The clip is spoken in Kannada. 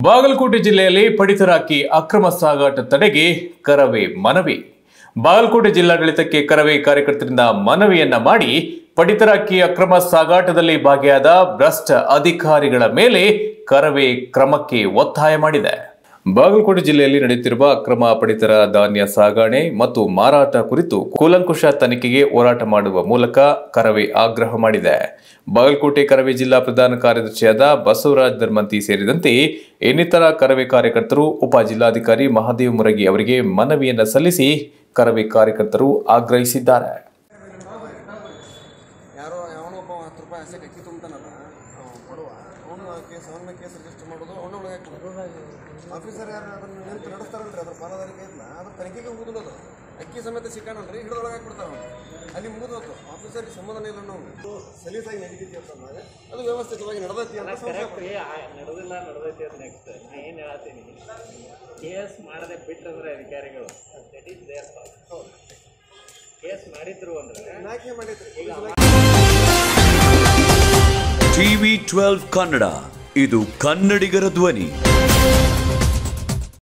ಬಾಗಲಕೋಟೆ ಜಿಲ್ಲೆಯಲ್ಲಿ ಪಡಿತರ ಅಕ್ಕಿ ಅಕ್ರಮ ಸಾಗಾಟ ತಡೆಗೆ ಕರವೇ ಮನವಿ ಬಾಗಲಕೋಟೆ ಜಿಲ್ಲಾಡಳಿತಕ್ಕೆ ಕರವೇ ಕಾರ್ಯಕರ್ತರಿಂದ ಮನವಿಯನ್ನ ಮಾಡಿ ಪಡಿತರ ಅಕ್ಕಿ ಅಕ್ರಮ ಸಾಗಾಟದಲ್ಲಿ ಭಾಗಿಯಾದ ಭ್ರಷ್ಟ ಅಧಿಕಾರಿಗಳ ಮೇಲೆ ಕರವೇ ಕ್ರಮಕ್ಕೆ ಒತ್ತಾಯ ಮಾಡಿದೆ ಬಾಗಲಕೋಟೆ ಜಿಲ್ಲೆಯಲ್ಲಿ ನಡೆಯುತ್ತಿರುವ ಅಕ್ರಮ ಪಡಿತರ ಧಾನ್ಯ ಸಾಗಣೆ ಮತ್ತು ಮಾರಾಟ ಕುರಿತು ಕೂಲಂಕುಷ ತನಿಖೆಗೆ ಹೋರಾಟ ಮಾಡುವ ಮೂಲಕ ಕರವೇ ಆಗ್ರಹ ಮಾಡಿದೆ ಬಾಗಲಕೋಟೆ ಕರವೇ ಜಿಲ್ಲಾ ಪ್ರಧಾನ ಕಾರ್ಯದರ್ಶಿಯಾದ ಬಸವರಾಜ್ ಧರ್ಮಂತಿ ಸೇರಿದಂತೆ ಇನ್ನಿತರ ಕರವೇ ಕಾರ್ಯಕರ್ತರು ಉಪ ಜಿಲ್ಲಾಧಿಕಾರಿ ಮಹಾದೇವ್ ಮುರಗಿ ಅವರಿಗೆ ಮನವಿಯನ್ನ ಸಲ್ಲಿಸಿ ಕರವೇ ಕಾರ್ಯಕರ್ತರು ಆಗ್ರಹಿಸಿದ್ದಾರೆ ಯಾರೋ ಯಾವನೋ ಒಬ್ಬ ಹತ್ತು ರೂಪಾಯಿ ಆಸೆಗೆ ಅಕ್ಕಿ ತುಂಬ್ತಾನಲ್ಲ ಅವ ಕೊಡುವ ಅವನು ಕೇಸ್ ಅವನ ಕೇಸ್ ರಿಜಿಸ್ಟರ್ ಮಾಡೋದು ಅವನ ಒಳಗೆ ಹಾಕ್ಬಿಡೋದು ಆಫೀಸರ್ ಯಾರು ಅದನ್ನು ನಿಂತು ನಡೆಸ್ತಾರಲ್ರಿ ಅದ್ರ ಪಾಲದಾರಿಕೆ ಇಲ್ಲ ಅದು ತನಿಖೆಗೆ ಮುಗಿದು ಅದು ಅಕ್ಕಿ ಸಮೇತ ಸಿಕ್ಕಾನಲ್ರಿ ಹಿಡಿದೊಳಗೆ ಹಾಕ್ಬಿಡ್ತಾವ ಅವ್ನು. ಅಲ್ಲಿ ಮುಗಿದೋತು ಆಫೀಸರ್ಗೆ ಸಮಾಧಾನ ಇಲ್ಲ ನಾವು ಸಲೀಸಾಗಿ ನಡೀತಿದ್ವಿ ಅಂತಂದಾಗ ಅದು ವ್ಯವಸ್ಥಿತವಾಗಿ ನಡೆದೈತಿ ಅಂತ ಸಂಶಯ ಕರೆಕ್ಟ್ ರೀ ನಡೆದಿಲ್ಲ ನಡೆದೈತಿ ಅಂತ ನೆಕ್ಸ್ಟ್ ನಾ ಏನು ಹೇಳತ್ತೀನಿ ಕೇಸ್ ಮಾಡದೆ ಬಿಟ್ಟಂದ್ರೆ ಅಧಿಕಾರಿಗಳು ದಟ್ ಈಸ್ ದೇರ್ ಕೇಸ್ ಮಾಡಿದ್ರು ಅಂದ್ರೆ ನಾಲ್ಕೇ ಮಾಡೈತ್ರಿ ಟಿವಿ ಟ್ವೆಲ್ವ್ ಕನ್ನಡ ಇದು ಕನ್ನಡಿಗರ ಧ್ವನಿ